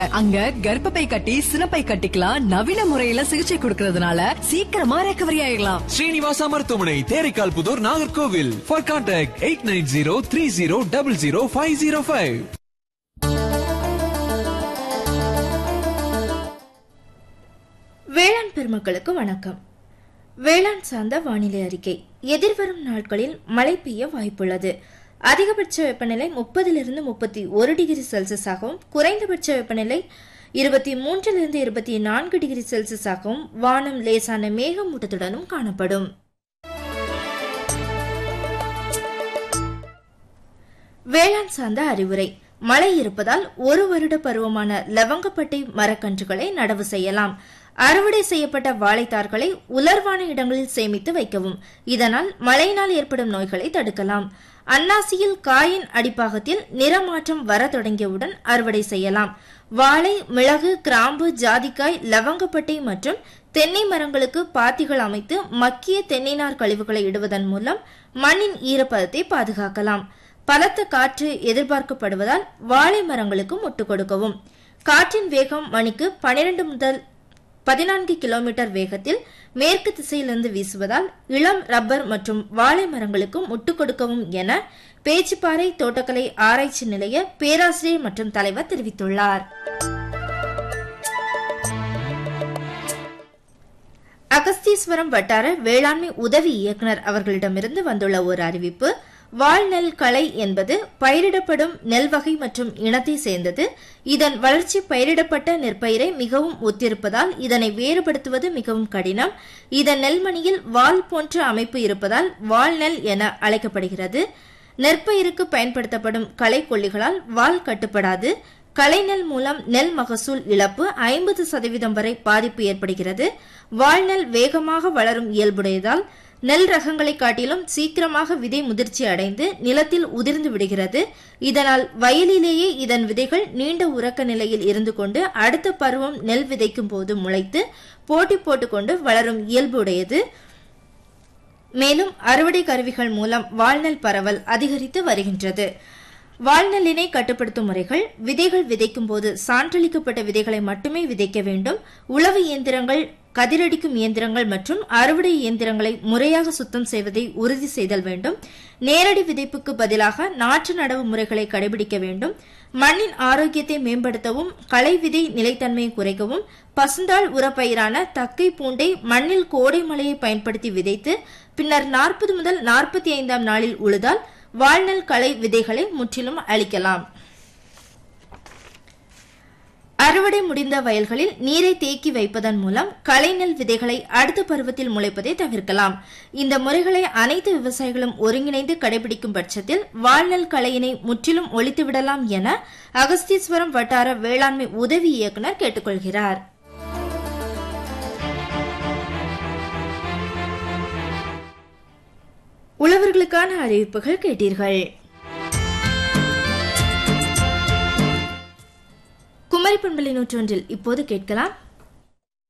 அங்க கர்ப்பப்பை கட்டி சினப்பை கட்டிக்கலாம் நவீன முறையில சிகிச்சை கொடுக்கறதுனால சீக்கிரமா ரெக்கவரி ஆயிடலாம் ஸ்ரீனிவாசா மருத்துவமனை Theraikal Puthur Nagercoil for contact eight nine zero three zero double zero five zero five வேளாண் பெருமக்களுக்கு வணக்கம் வேளாண் சார்ந்த வானிலை அறிக்கை எதிர்வரும் நாட்களில் மழை பெய்ய வாய்ப்புள்ளது அதிகபட்ச வெப்பநிலை முப்பதிலிருந்து முப்பத்தி ஒரு டிகிரி செல்சியஸாகவும் குறைந்தபட்ச வெப்பநிலை இருபத்தி மூன்றிலிருந்து இருபத்தி நான்கு டிகிரி செல்சியஸாகவும் வானம் லேசான மேகமூட்டத்துடனும் காணப்படும் வேளாண் சார்ந்த அறிவுரை மழை இருப்பதால் ஒரு வருட பருவமான லவங்கப்பட்டை மரக்கன்றுகளை நடவு செய்யலாம் அறுவடை செய்யப்பட்ட வாழைத்தார்களை உலர்வான இடங்களில் சேமித்து வைக்கவும் இதனால் மழையினால் ஏற்படும் நோய்களை தடுக்கலாம் அன்னாசியில் காயின் அடிப்பாகத்தில் நிறமாற்றம் வர தொடங்கியவுடன் அறுவடை செய்யலாம் வாழை மிளகு கிராம்பு ஜாதிக்காய் லவங்கப்பட்டை மற்றும் தென்னை மரங்களுக்கு பாத்திகள் அமைத்து மக்கிய தென்னை நார் கழிவுகளை இடுவதன் மூலம் மண்ணின் ஈரப்பதத்தை பாதுகாக்கலாம் பலத்த காற்று எதிர்பார்க்கப்படுவதால் வாழை மரங்களுக்கு முட்டு கொடுக்கவும் காற்றின் வேகம் மணிக்கு 12 முதல் பதினான்கு கிலோமீட்டர் வேகத்தில் மேற்கு திசையிலிருந்து வீசுவதால் இளம் ரப்பர் மற்றும் வாழை மரங்களுக்கு முட்டு கொடுக்கவும் என பேச்சுப்பாறை தோட்டக்கலை ஆராய்ச்சி நிலைய பேராசிரியர் மற்றும் தலைவர் தெரிவித்துள்ளார் அகஸ்தீஸ்வரம் வட்டார வேளாண்மை உதவி இயக்குனர் அவர்களிடமிருந்து வந்துள்ள ஒரு அறிவிப்பு வாழ்நெல் களை என்பது பயிரிடப்படும் நெல் வகை மற்றும் இனத்தை சேர்ந்தது இதன் வளர்ச்சி பயிரிடப்பட்ட நெற்பயிரை மிகவும் ஒத்திருப்பதால் இதனை வேறுபடுத்துவது மிகவும் கடினம் இதன் நெல்மணியில் வால் போன்ற அமைப்பு இருப்பதால் வால்நெல் என அழைக்கப்படுகிறது நெற்பயிருக்கு பயன்படுத்தப்படும் களை கொல்லிகளால் வால் கட்டுப்படாது களைநெல் மூலம் நெல் மகசூல் இழப்பு ஐம்பது சதவீதம் வரை பாதிப்பு ஏற்படுகிறது வாழ்நெல் வேகமாக வளரும் இயல்புடையதால் நெல் ரகங்களை காட்டிலும் சீக்கிரமாக விதை முதிர்ச்சி அடைந்து நிலத்தில் உதிர்ந்து விடுகிறது இதனால் வயலிலேயே இதன் விதைகள் நீண்ட உறக்க நிலையில் இருந்து கொண்டு அடுத்த பருவம் நெல் விதைக்கும் போது முளைத்து போட்டி போட்டுக்கொண்டு வளரும் இயல்புடையது மேலும் அறுவடை கருவிகள் மூலம் வாழ்நெல் பரவல் அதிகரித்து வருகின்றது வாழ்நெல்லினை கட்டுப்படுத்தும் முறைகள் விதைகள் விதைக்கும் போது சான்றளிக்கப்பட்ட விதைகளை மட்டுமே விதைக்க வேண்டும் உழவு இயந்திரங்கள் கதிரடிக்கும் இயந்திரங்கள் மற்றும் அறுவடை இயந்திரங்களை முறையாக சுத்தம் செய்வதை உறுதி செய்தல் வேண்டும் நேரடி விதைப்புக்கு பதிலாக நாற்று நடவு முறைகளை கடைபிடிக்க வேண்டும் மண்ணின் ஆரோக்கியத்தை மேம்படுத்தவும் களை விதை நிலைத்தன்மையை குறைக்கவும் பசுந்தாள் உரப்பயிரான தக்கை பூண்டை மண்ணில் கோடை மழையை பயன்படுத்தி விதைத்து பின்னர் நாற்பது முதல் நாற்பத்தி ஐந்தாம் நாளில் உழுதால் வாழ்நெல் களை விதைகளை முற்றிலும் அழிக்கலாம் அறுவடை முடிந்த வயல்களில் நீரை தேக்கி வைப்பதன் மூலம் களைநெல் விதைகளை அடுத்த பருவத்தில் முளைப்பதை தவிர்க்கலாம் இந்த முறைகளை அனைத்து விவசாயிகளும் ஒருங்கிணைந்து கடைபிடிக்கும் பட்சத்தில் வாழ்நெல் களையினை முற்றிலும் ஒழித்துவிடலாம் என அகஸ்தீஸ்வரம் வட்டார வேளாண்மை உதவி இயக்குநர் கேட்டுக்கொள்கிறார் உழவர்களுக்கான அறிவிப்புகள் கேட்டீர்கள் குமரி பண்பலை நூற்றொன்றில் இப்போது கேட்கலாம்